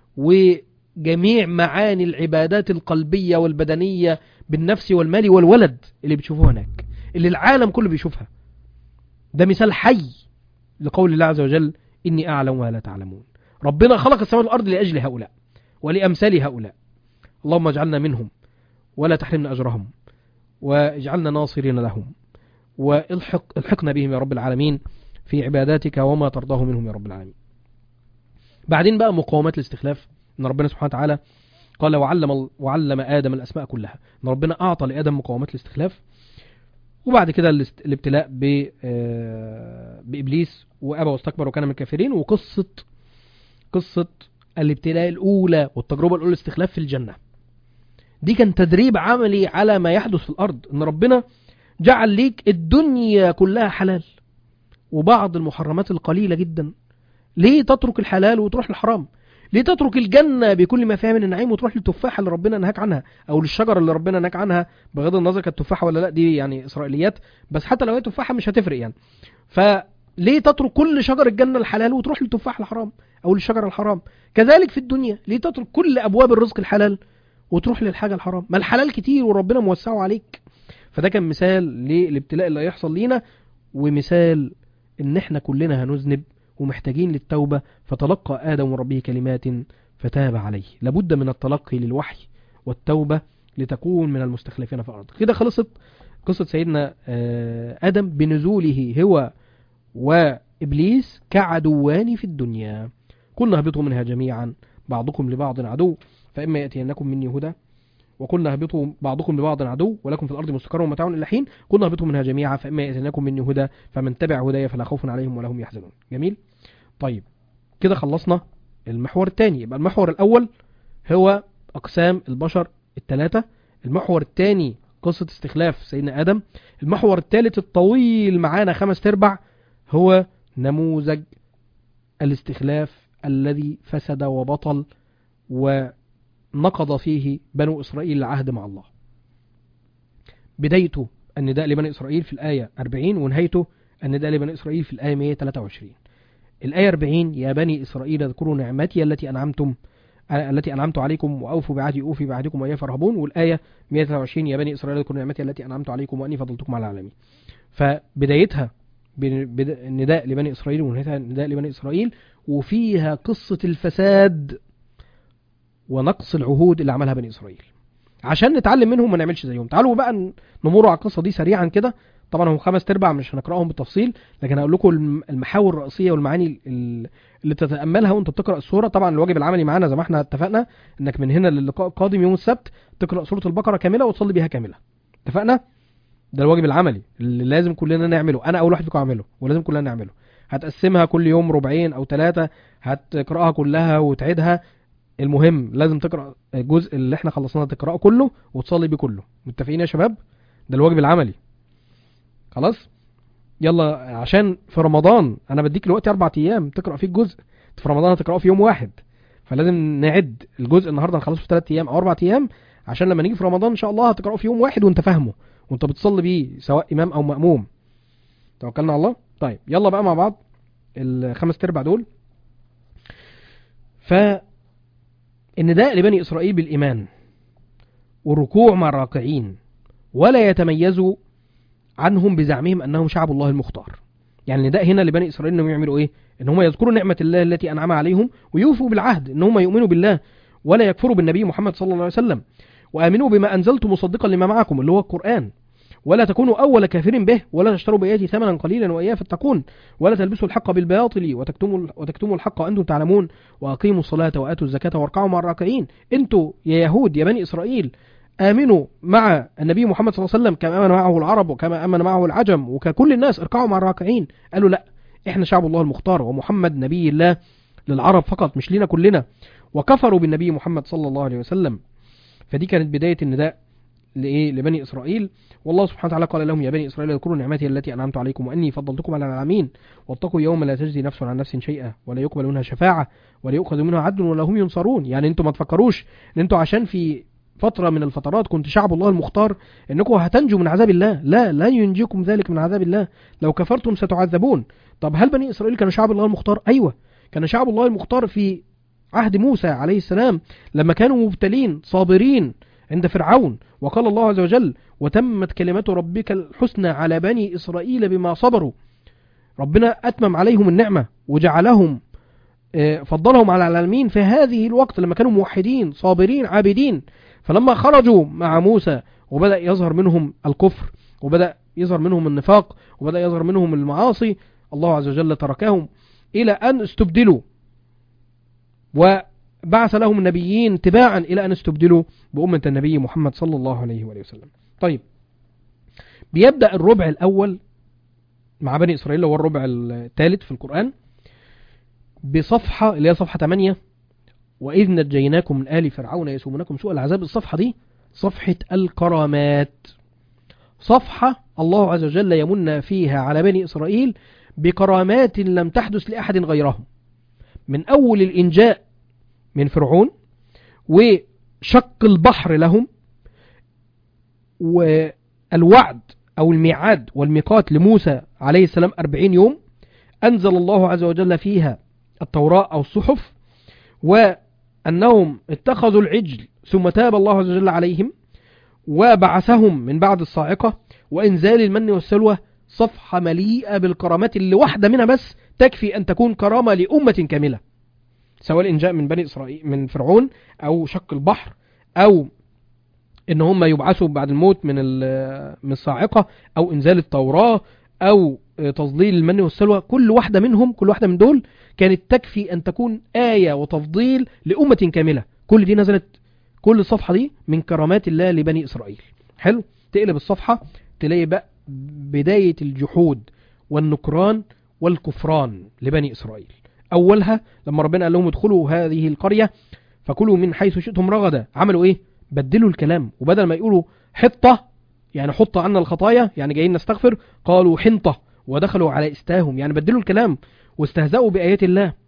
Speaker 1: وجميع معاني العبادات القلبية والبدنية بالنفس والمال والولد اللي بتشوفوها هناك اللي العالم كله بيشوفها ده مثال حي لقول الله عز وجل إني أعلم ولا تعلمون ربنا خلق السماء والأرض لأجل هؤلاء ولأمثال هؤلاء اللهم اجعلنا منهم ولا تحرمنا أجرهم واجعلنا ناصرين لهم والحق الحقنا بهم يا رب العالمين في عباداتك وما ترضاه منهم يا رب العالمين بعدين بقى مقاومات الاستخلاف ان ربنا سبحانه وتعالى قال وعلم وعلم ادم الاسماء كلها ان ربنا اعطى لادم مقاومات الاستخلاف وبعد كده الاست- الابتلاء ب آه، بابليس وابى واستكبر وكان من الكافرين وقصه قصه الابتلاء الاولى والتجربه الاولى الاستخلاف في الجنه دي كان تدريب عملي على ما يحدث في الارض ان ربنا جعل ليك الدنيا كلها حلال وبعض المحرمات القليله جدا ليه تترك الحلال وتروح للحرام ليه تترك الجنة بكل ما فيها من النعيم وتروح للتفاحة اللي ربنا نهاك عنها أو للشجرة اللي ربنا نهاك عنها بغض النظر كانت تفاحة ولا لا دي يعني إسرائيليات بس حتى لو هي تفاحة مش هتفرق يعني فليه تترك كل شجر الجنة الحلال وتروح للتفاح الحرام أو للشجرة الحرام كذلك في الدنيا ليه تترك كل أبواب الرزق الحلال وتروح للحاجة الحرام ما الحلال كتير وربنا موسعه عليك فده كان مثال للابتلاء اللي هيحصل لينا ومثال ان احنا كلنا هنذنب ومحتاجين للتوبة فتلقى آدم من ربه كلمات فتاب عليه لابد من التلقي للوحي والتوبة لتكون من المستخلفين في الأرض كده خلصت قصة سيدنا آه، آدم بنزوله هو وإبليس كعدوان في الدنيا قلنا اهبطوا منها جميعا بعضكم لبعض عدو فإما يأتينكم مني هدى وقلنا اهبطوا بعضكم لبعض عدو ولكم في الأرض مستقر ومتاع إلى حين قلنا اهبطوا منها جميعا فإما يأتينكم مني هدى فمن تبع هدايا فلا خوف عليهم ولا هم يحزنون جميل طيب كده خلصنا المحور الثاني يبقى المحور الأول هو أقسام البشر الثلاثة المحور الثاني قصة استخلاف سيدنا آدم المحور الثالث الطويل معانا خمس تربع هو نموذج الاستخلاف الذي فسد وبطل ونقض فيه بنو إسرائيل العهد مع الله بدايته النداء لبني إسرائيل في الآية 40 ونهايته النداء لبني إسرائيل في الآية 123 الآية 40 يا بني إسرائيل اذكروا نعمتي التي أنعمتم التي أنعمت عليكم وأوفوا بعهدي أوفي بعهدكم وإياي فارهبون والآية 123 يا بني إسرائيل اذكروا نعمتي التي أنعمت عليكم وأني فضلتكم على العالمين فبدايتها النداء لبني إسرائيل ونهايتها النداء لبني إسرائيل وفيها قصة الفساد ونقص العهود اللي عملها بني إسرائيل عشان نتعلم منهم ما نعملش زيهم تعالوا بقى نمر على القصة دي سريعا كده طبعا هم خمس ارباع مش هنقراهم بالتفصيل لكن هقول لكم المحاور الرئيسيه والمعاني اللي تتاملها وانت بتقرا السوره طبعا الواجب العملي معانا زي ما احنا اتفقنا انك من هنا للقاء القادم يوم السبت تقرا سوره البقره كامله وتصلي بيها كامله اتفقنا ده الواجب العملي اللي لازم كلنا نعمله انا اول واحد فيكم اعمله ولازم كلنا نعمله هتقسمها كل يوم ربعين او ثلاثه هتقراها كلها وتعيدها المهم لازم تقرا الجزء اللي احنا خلصناه تقراه كله وتصلي بيه كله متفقين يا شباب ده الواجب العملي خلاص يلا عشان في رمضان انا بديك دلوقتي اربع ايام تقرا فيه الجزء في رمضان هتقراه في يوم واحد فلازم نعد الجزء النهارده نخلصه في ثلاث ايام او اربع ايام عشان لما نيجي في رمضان ان شاء الله هتقراه في يوم واحد وانت فاهمه وانت بتصلي بيه سواء امام او ماموم توكلنا على الله طيب يلا بقى مع بعض الخمس ارباع دول ف النداء لبني اسرائيل بالايمان والركوع مع الراكعين ولا يتميزوا عنهم بزعمهم انهم شعب الله المختار يعني النداء هنا لبني اسرائيل انهم يعملوا ايه ان هم يذكروا نعمه الله التي انعم عليهم ويوفوا بالعهد ان هم يؤمنوا بالله ولا يكفروا بالنبي محمد صلى الله عليه وسلم وامنوا بما انزلت مصدقا لما معكم اللي هو القران ولا تكونوا اول كافر به ولا تشتروا باياتي ثمنا قليلا واياه فاتقون ولا تلبسوا الحق بالباطل وتكتموا وتكتموا الحق وانتم تعلمون واقيموا الصلاه واتوا الزكاه واركعوا مع الراكعين انتوا يا يهود يا بني اسرائيل آمنوا مع النبي محمد صلى الله عليه وسلم كما آمن معه العرب وكما آمن معه العجم وككل الناس اركعوا مع الراكعين قالوا لا احنا شعب الله المختار ومحمد نبي الله للعرب فقط مش لينا كلنا وكفروا بالنبي محمد صلى الله عليه وسلم فدي كانت بداية النداء لإيه لبني إسرائيل والله سبحانه وتعالى قال لهم يا بني إسرائيل اذكروا نعمتي التي أنعمت عليكم وأني فضلتكم على العالمين واتقوا يوم لا تجزي نفس عن نفس شيئا ولا يقبل منها شفاعة ولا يؤخذ منها عدل ولا هم ينصرون يعني انتوا ما تفكروش ان انتوا عشان في فترة من الفترات كنت شعب الله المختار انكم هتنجوا من عذاب الله لا لا ينجيكم ذلك من عذاب الله لو كفرتم ستعذبون طب هل بني اسرائيل كانوا شعب الله المختار ايوه كان شعب الله المختار في عهد موسى عليه السلام لما كانوا مبتلين صابرين عند فرعون وقال الله عز وجل وتمت كلمة ربك الحسنى على بني إسرائيل بما صبروا ربنا أتمم عليهم النعمة وجعلهم فضلهم على العالمين في هذه الوقت لما كانوا موحدين صابرين عابدين فلما خرجوا مع موسى وبدأ يظهر منهم الكفر وبدأ يظهر منهم النفاق وبدأ يظهر منهم المعاصي الله عز وجل تركهم إلى أن استبدلوا وبعث لهم النبيين تباعا إلى أن استبدلوا بأمة النبي محمد صلى الله عليه وآله وسلم طيب بيبدأ الربع الأول مع بني إسرائيل هو الربع الثالث في القرآن بصفحة اللي هي صفحة 8 وإذ نجيناكم من آل فرعون يسومونكم سوء العذاب الصفحة دي صفحة الكرامات صفحة الله عز وجل يمن فيها على بني إسرائيل بكرامات لم تحدث لأحد غيرهم من أول الإنجاء من فرعون وشق البحر لهم والوعد أو الميعاد والميقات لموسى عليه السلام أربعين يوم أنزل الله عز وجل فيها التوراة أو الصحف وأنهم اتخذوا العجل ثم تاب الله عز وجل عليهم وبعثهم من بعد الصاعقة وإنزال المن والسلوى صفحة مليئة بالكرامات اللي واحدة منها بس تكفي أن تكون كرامة لأمة كاملة سواء الإنجاء من بني إسرائيل من فرعون أو شق البحر أو إن هم يبعثوا بعد الموت من من الصاعقة أو إنزال التوراة أو تضليل المن والسلوى كل واحدة منهم كل واحدة من دول كانت تكفي أن تكون آية وتفضيل لأمة كاملة كل دي نزلت كل الصفحة دي من كرامات الله لبني إسرائيل حلو تقلب الصفحة تلاقي بقى بداية الجحود والنكران والكفران لبني إسرائيل أولها لما ربنا قال لهم ادخلوا هذه القرية فكلوا من حيث شئتم رغدا عملوا إيه بدلوا الكلام وبدل ما يقولوا حطة يعني حط عنا الخطايا يعني جايين نستغفر قالوا حنطة ودخلوا على استاهم يعني بدلوا الكلام واستهزأوا بآيات الله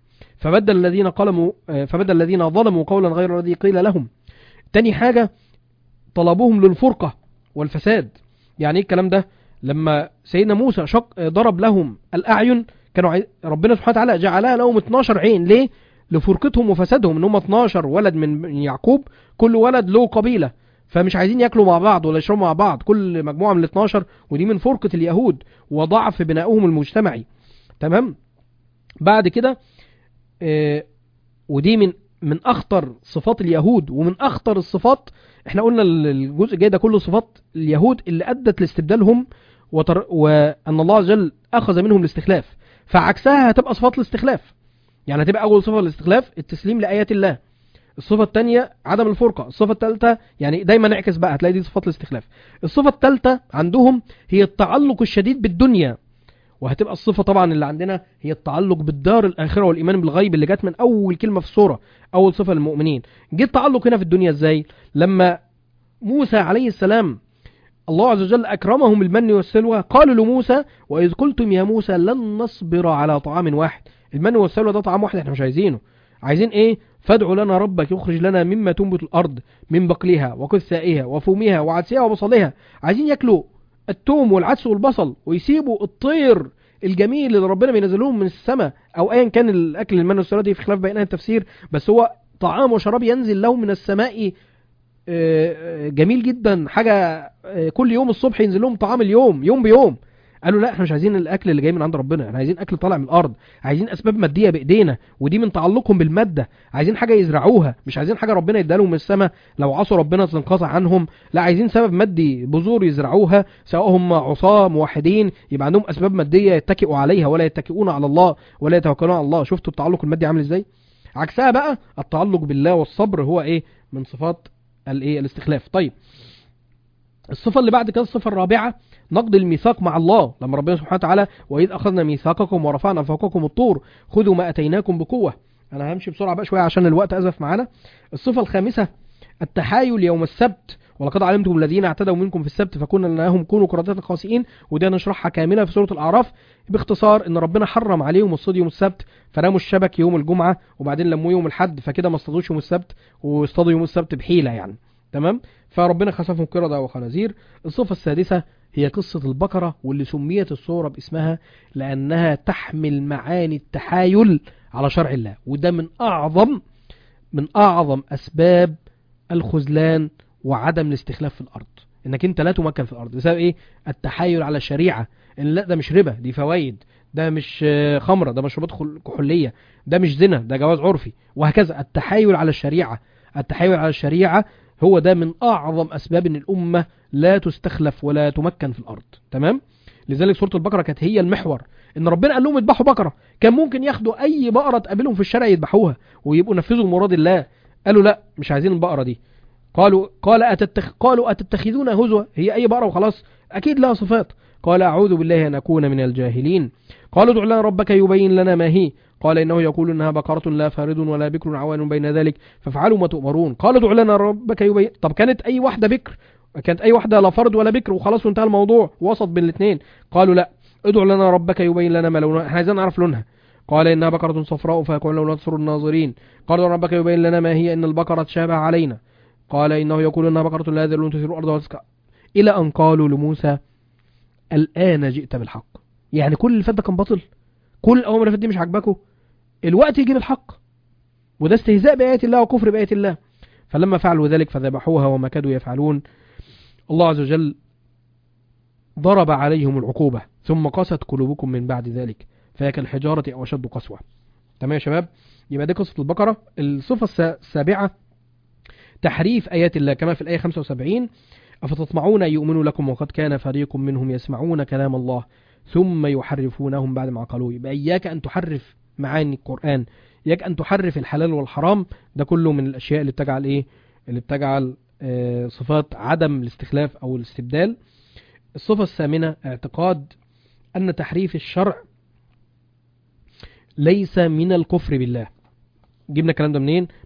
Speaker 1: فبدل الذين قلموا آه، فبدل الذين ظلموا قولا غير الذي قيل لهم تاني حاجة طلبوهم للفرقة والفساد يعني ايه الكلام ده لما سيدنا موسى شق آه، ضرب لهم الأعين كانوا عاي... ربنا سبحانه وتعالى جعلها لهم 12 عين ليه لفرقتهم وفسادهم ان هم 12 ولد من من يعقوب كل ولد له قبيله فمش عايزين ياكلوا مع بعض ولا يشربوا مع بعض كل مجموعه من ال 12 ودي من فرقه اليهود وضعف بنائهم المجتمعي تمام بعد كده آه، ودي من من اخطر صفات اليهود ومن اخطر الصفات احنا قلنا ال- الجزء الجاي ده كله صفات اليهود اللي ادت لاستبدالهم وتر... وان الله عز وجل اخذ منهم الاستخلاف فعكسها هتبقى صفات الاستخلاف يعني هتبقى اول صفه الاستخلاف التسليم لايات الله الصفه الثانيه عدم الفرقه الصفه الثالثه يعني دايما نعكس بقى هتلاقي دي صفات الاستخلاف الصفه الثالثه عندهم هي التعلق الشديد بالدنيا وهتبقى الصفه طبعا اللي عندنا هي التعلق بالدار الاخره والايمان بالغيب اللي جت من اول كلمه في السوره اول صفه للمؤمنين جه التعلق هنا في الدنيا ازاي لما موسى عليه السلام الله عز وجل أكرمهم بالمن والسلوى قالوا لموسى وإذ قلتم يا موسى لن نصبر على طعام واحد المن والسلوى ده طعام واحد احنا مش عايزينه عايزين ايه فادع لنا ربك يخرج لنا مما تنبت الأرض من بقلها وكثائها وفومها وعدسها وبصلها عايزين ياكلوا التوم والعدس والبصل ويسيبوا الطير الجميل اللي ربنا بينزلهم من السماء او ايا كان الاكل المن والسلوى دي في خلاف بين أهل التفسير بس هو طعام وشراب ينزل لهم من السماء آه، جميل جدا حاجه آه، كل يوم الصبح ينزل لهم طعام اليوم يوم بيوم قالوا لا احنا مش عايزين الاكل اللي جاي من عند ربنا احنا عايزين اكل طالع من الارض عايزين اسباب ماديه بايدينا ودي من تعلقهم بالماده عايزين حاجه يزرعوها مش عايزين حاجه ربنا يديها لهم من السماء لو عصوا ربنا تنقطع عنهم لا عايزين سبب مادي بذور يزرعوها سواء هم عصاه موحدين يبقى عندهم اسباب ماديه يتكئوا عليها ولا يتكئون على الله ولا يتوكلون على الله شفتوا التعلق المادي عامل ازاي عكسها بقى التعلق بالله والصبر هو ايه من صفات الايه الاستخلاف طيب الصفه اللي بعد كده الصفه الرابعه نقض الميثاق مع الله لما ربنا سبحانه وتعالى واذ اخذنا ميثاقكم ورفعنا فوقكم الطور خذوا ما اتيناكم بقوه انا همشي بسرعه بقى شويه عشان الوقت ازف معانا الصفه الخامسه التحايل يوم السبت ولقد علمتم الذين اعتدوا منكم في السبت فكنا لهم كونوا قردة خاسئين وده نشرحها كامله في سوره الاعراف باختصار ان ربنا حرم عليهم الصيد يوم السبت فرموا الشبك يوم الجمعه وبعدين لموه يوم الاحد فكده ما اصطادوش يوم السبت واصطادوا يوم السبت بحيله يعني تمام فربنا خسفهم قردة وخنازير الصفة السادسة هي قصة البقرة واللي سميت الصورة باسمها لأنها تحمل معاني التحايل على شرع الله وده من أعظم من أعظم أسباب الخذلان وعدم الاستخلاف في الأرض إنك أنت لا تمكن في الأرض بسبب إيه؟ التحايل على الشريعة إن لا ده مش ربا دي فوائد ده مش آه، خمرة ده مشروبات خل- كحولية ده مش زنا ده جواز عرفي وهكذا التحايل على الشريعة التحايل على الشريعة هو ده من أعظم أسباب إن الأمة لا تستخلف ولا تمكن في الأرض تمام لذلك سورة البقرة كانت هي المحور إن ربنا قال لهم اذبحوا بقرة كان ممكن ياخدوا أي بقرة تقابلهم في الشارع يذبحوها ويبقوا نفذوا مراد الله قالوا لا مش عايزين البقرة دي قالوا قال أتتخ... قالوا أتتخذون هزوة هي أي بقرة وخلاص أكيد لها صفات قال أعوذ بالله أن أكون من الجاهلين قالوا ادع لنا ربك يبين لنا ما هي قال إنه يقول إنها بقرة لا فارض ولا بكر عوان بين ذلك فافعلوا ما تؤمرون قال ادع لنا ربك يبين طب كانت أي واحدة بكر كانت أي واحدة لا فرد ولا بكر وخلاص وانتهى الموضوع وسط بين الاثنين قالوا لا ادع لنا ربك يبين لنا ما لونها احنا عايزين نعرف لونها قال إنها بقرة صفراء فيكون لونها تسر الناظرين قال ادع ربك يبين لنا ما هي إن البقرة تشابه علينا قال إنه يقول إنها بقرة لا ذلول تثير الأرض وتسكى إلى أن قالوا لموسى الآن جئت بالحق يعني كل اللي فات ده كان باطل كل الأوامر اللي فاتت دي مش عاجباكم الوقت يجيب الحق وده استهزاء بآيات الله وكفر بآيات الله فلما فعلوا ذلك فذبحوها وما كادوا يفعلون الله عز وجل ضرب عليهم العقوبة ثم قست قلوبكم من بعد ذلك فهي كالحجارة أو أشد قسوة تمام يا شباب يبقى دي قصة البقرة الصفة الس- السابعة تحريف آيات الله كما في الآية 75 أفتطمعون أن يؤمنوا لكم وقد كان فريق منهم يسمعون كلام الله ثم يحرفونهم بعد ما قالوه يبقى إياك أن تحرف معاني القرآن إياك أن تحرف الحلال والحرام ده كله من الأشياء اللي بتجعل إيه اللي بتجعل آه، صفات عدم الاستخلاف أو الاستبدال الصفة الثامنة اعتقاد أن تحريف الشرع ليس من الكفر بالله جبنا الكلام ده منين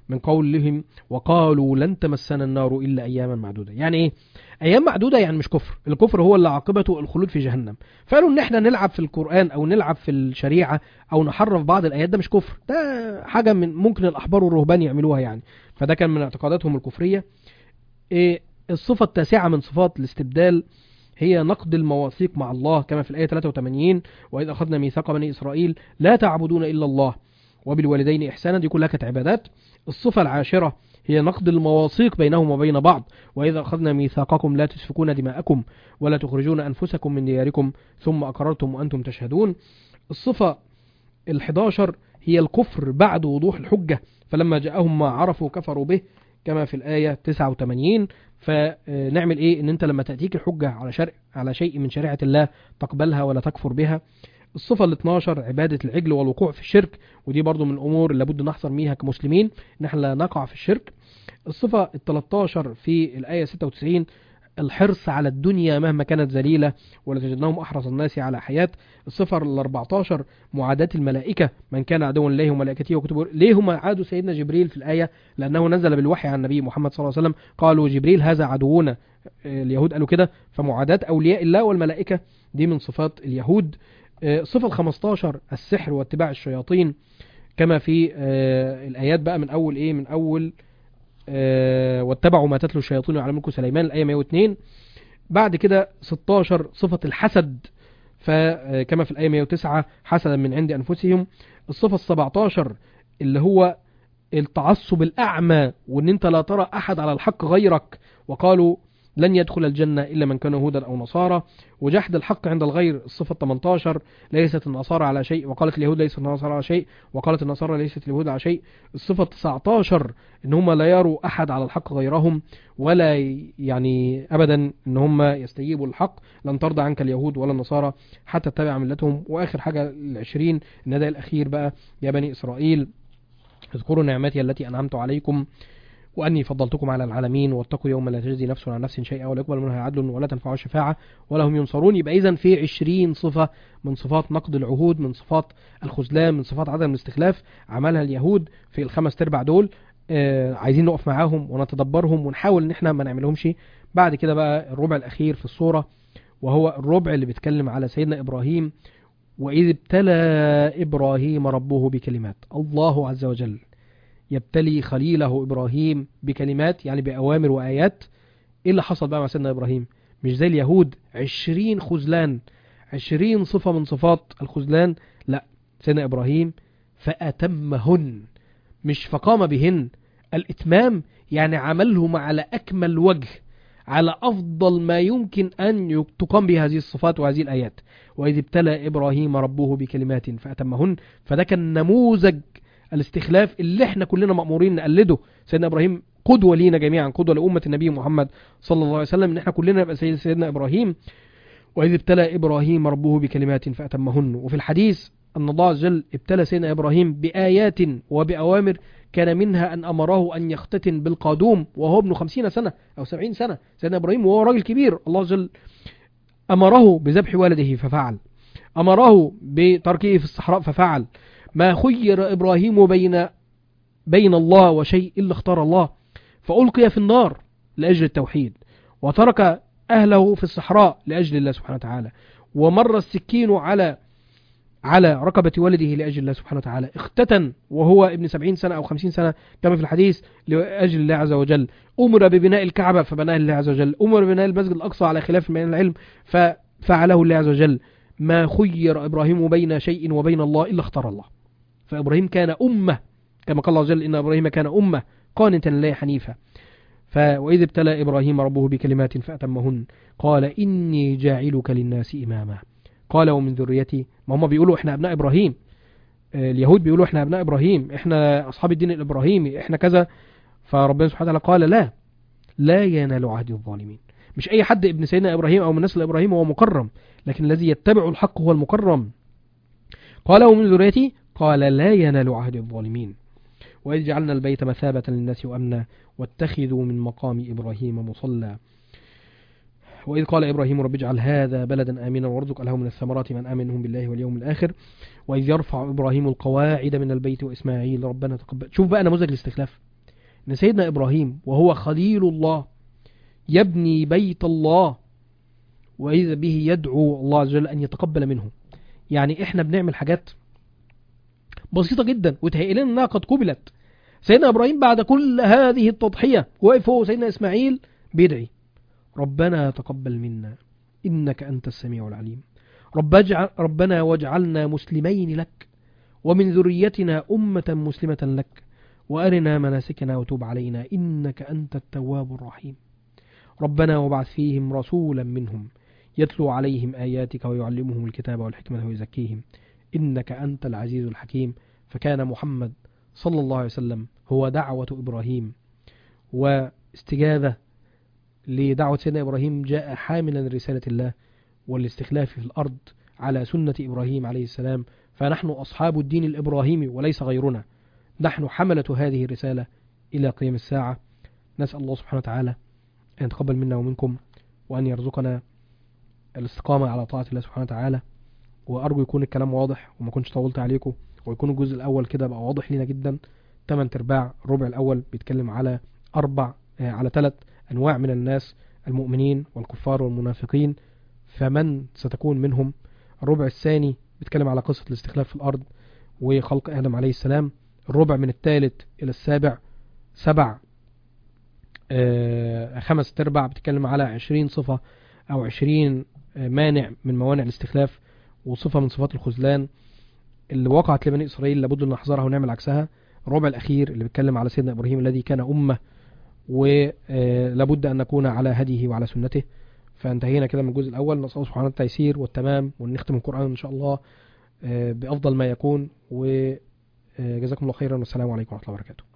Speaker 1: من قولهم وقالوا لن تمسنا النار إلا أياما معدودة يعني إيه؟ أيام معدودة يعني مش كفر الكفر هو اللي عاقبته الخلود في جهنم فقالوا إن إحنا نلعب في القرآن أو نلعب في الشريعة أو نحرف بعض الآيات ده مش كفر ده حاجة من ممكن الأحبار والرهبان يعملوها يعني فده كان من اعتقاداتهم الكفرية إيه الصفة التاسعة من صفات الاستبدال هي نقد المواثيق مع الله كما في الآية 83 وإذ أخذنا ميثاق بني إسرائيل لا تعبدون إلا الله وبالوالدين إحسانا دي كلها كانت عبادات الصفة العاشرة هي نقد المواثيق بينهم وبين بعض وإذا أخذنا ميثاقكم لا تسفكون دماءكم ولا تخرجون أنفسكم من دياركم ثم أقررتم وأنتم تشهدون الصفة الحداشر هي الكفر بعد وضوح الحجة فلما جاءهم ما عرفوا كفروا به كما في الآية 89 فنعمل إيه إن أنت لما تأتيك الحجة على شرع على شيء من شريعة الله تقبلها ولا تكفر بها الصفة ال 12 عبادة العجل والوقوع في الشرك ودي برضو من الأمور اللي لابد نحذر منها كمسلمين إن احنا لا نقع في الشرك الصفة ال 13 في الآية 96 الحرص على الدنيا مهما كانت ذليلة ولتجدناهم أحرص الناس على حياة الصفر ال 14 معاداة الملائكة من كان عدوا لله وملائكته وكتبه ليه هم عادوا سيدنا جبريل في الآية لأنه نزل بالوحي عن النبي محمد صلى الله عليه وسلم قالوا جبريل هذا عدونا اليهود قالوا كده فمعاداة أولياء الله والملائكة دي من صفات اليهود صفة ال 15 السحر واتباع الشياطين كما في الآيات بقى من أول إيه من أول واتبعوا ما تتلو الشياطين على ملك سليمان الآية 102 بعد كده 16 صفة الحسد فكما في الآية 109 حسدا من عند أنفسهم الصفة ال 17 اللي هو التعصب الأعمى وإن أنت لا ترى أحد على الحق غيرك وقالوا لن يدخل الجنة إلا من كان هودا أو نصارى وجحد الحق عند الغير الصفة 18 ليست النصارى على شيء وقالت اليهود ليست النصارى على شيء وقالت النصارى ليست اليهود على شيء الصفة 19 إن هم لا يروا أحد على الحق غيرهم ولا يعني أبدا إن هم يستجيبوا الحق لن ترضى عنك اليهود ولا النصارى حتى تتبع ملتهم وآخر حاجة العشرين النداء الأخير بقى يا بني إسرائيل اذكروا نعمتي التي أنعمت عليكم وأني فضلتكم على العالمين واتقوا يوم لا تجزي نفس عن نفس شيئا ولا يقبل منها عدل ولا تنفع شفاعة ولا هم ينصرون يبقى إذا في عشرين صفة من صفات نقد العهود من صفات الخذلان من صفات عدم الاستخلاف عملها اليهود في الخمس تربع دول آه عايزين نقف معاهم ونتدبرهم ونحاول ان احنا ما نعملهمش بعد كده بقى الربع الأخير في الصورة وهو الربع اللي بيتكلم على سيدنا إبراهيم وإذ ابتلى إبراهيم ربه بكلمات الله عز وجل يبتلي خليله إبراهيم بكلمات يعني بأوامر وآيات إيه اللي حصل بقى مع سيدنا إبراهيم مش زي اليهود عشرين خذلان عشرين صفة من صفات الخذلان لا سيدنا إبراهيم فأتمهن مش فقام بهن الإتمام يعني عملهم على أكمل وجه على أفضل ما يمكن أن تقام به هذه الصفات وهذه الآيات وإذ ابتلى إبراهيم ربه بكلمات فأتمهن فده كان نموذج الاستخلاف اللي احنا كلنا مأمورين نقلده سيدنا إبراهيم قدوة لينا جميعا قدوة لأمة النبي محمد صلى الله عليه وسلم ان احنا كلنا نبقى سيد سيدنا إبراهيم وإذ ابتلى إبراهيم ربه بكلمات فأتمهن وفي الحديث أن الله عز وجل ابتلى سيدنا إبراهيم بآيات وبأوامر كان منها أن أمره أن يختتن بالقادوم وهو ابن خمسين سنة أو سبعين سنة سيدنا إبراهيم وهو راجل كبير الله عز وجل أمره بذبح والده ففعل أمره بتركه في الصحراء ففعل ما خير إبراهيم بين بين الله وشيء إلا اختار الله فألقي في النار لأجل التوحيد وترك أهله في الصحراء لأجل الله سبحانه وتعالى ومر السكين على على رقبة والده لأجل الله سبحانه وتعالى اختتن وهو ابن سبعين سنة أو خمسين سنة كما في الحديث لأجل الله عز وجل أمر ببناء الكعبة فبناه الله عز وجل أمر ببناء المسجد الأقصى على خلاف من العلم ففعله الله عز وجل ما خير إبراهيم بين شيء وبين الله إلا اختار الله فإبراهيم كان أمة كما قال الله عز وجل إن إبراهيم كان أمة قانتا لله حنيفا ف وإذ ابتلى إبراهيم ربه بكلمات فأتمهن قال إني جاعلك للناس إماما قال ومن ذريتي ما هم بيقولوا إحنا أبناء إبراهيم اليهود بيقولوا إحنا أبناء إبراهيم إحنا أصحاب الدين الإبراهيمي إحنا كذا فربنا سبحانه وتعالى قال لا لا ينال عهد الظالمين مش أي حد ابن سيدنا إبراهيم أو من نسل إبراهيم هو مكرم لكن الذي يتبع الحق هو المكرم قال ومن ذريتي قال لا ينال عهد الظالمين وإذ جعلنا البيت مثابة للناس وأمنا واتخذوا من مقام إبراهيم مصلى وإذ قال إبراهيم رب اجعل هذا بلدا آمنا وارزق له من الثمرات من آمنهم بالله واليوم الآخر وإذ يرفع إبراهيم القواعد من البيت وإسماعيل ربنا تقبل شوف بقى نموذج الاستخلاف ان سيدنا ابراهيم وهو خليل الله يبني بيت الله واذا به يدعو الله عز وجل ان يتقبل منه يعني احنا بنعمل حاجات بسيطه جدا وتهيئ لنا انها قد قبلت سيدنا ابراهيم بعد كل هذه التضحيه واقف هو سيدنا اسماعيل بيدعي ربنا تقبل منا انك انت السميع العليم رب اجعل ربنا واجعلنا مسلمين لك ومن ذريتنا امه مسلمه لك وارنا مناسكنا وتوب علينا انك انت التواب الرحيم ربنا وابعث فيهم رسولا منهم يتلو عليهم اياتك ويعلمهم الكتاب والحكمه ويزكيهم انك انت العزيز الحكيم فكان محمد صلى الله عليه وسلم هو دعوة إبراهيم واستجابة لدعوة سيدنا إبراهيم جاء حاملا رسالة الله والاستخلاف في الأرض على سنة إبراهيم عليه السلام فنحن أصحاب الدين الإبراهيمي وليس غيرنا نحن حملة هذه الرسالة إلى قيام الساعة نسأل الله سبحانه وتعالى أن يتقبل منا ومنكم وأن يرزقنا الاستقامة على طاعة الله سبحانه وتعالى وأرجو يكون الكلام واضح وما كنتش طولت عليكم ويكون الجزء الأول كده بقى واضح لينا جدا 8 ارباع الربع الأول بيتكلم على أربع آه، على ثلاث أنواع من الناس المؤمنين والكفار والمنافقين فمن ستكون منهم الربع الثاني بيتكلم على قصة الاستخلاف في الأرض وخلق آدم عليه السلام الربع من الثالث إلى السابع سبع آه، خمس ارباع بتتكلم على عشرين صفة أو عشرين آه، مانع من موانع الاستخلاف وصفة من صفات الخذلان اللي وقعت لبني إسرائيل لابد أن نحذرها ونعمل عكسها الربع الأخير اللي بيتكلم على سيدنا إبراهيم الذي كان أمة ولابد أن نكون على هديه وعلى سنته فانتهينا كده من الجزء الأول نسأل الله سبحانه التيسير والتمام ونختم القرآن إن شاء الله آه، بأفضل ما يكون وجزاكم الله خيرا والسلام عليكم ورحمة الله وبركاته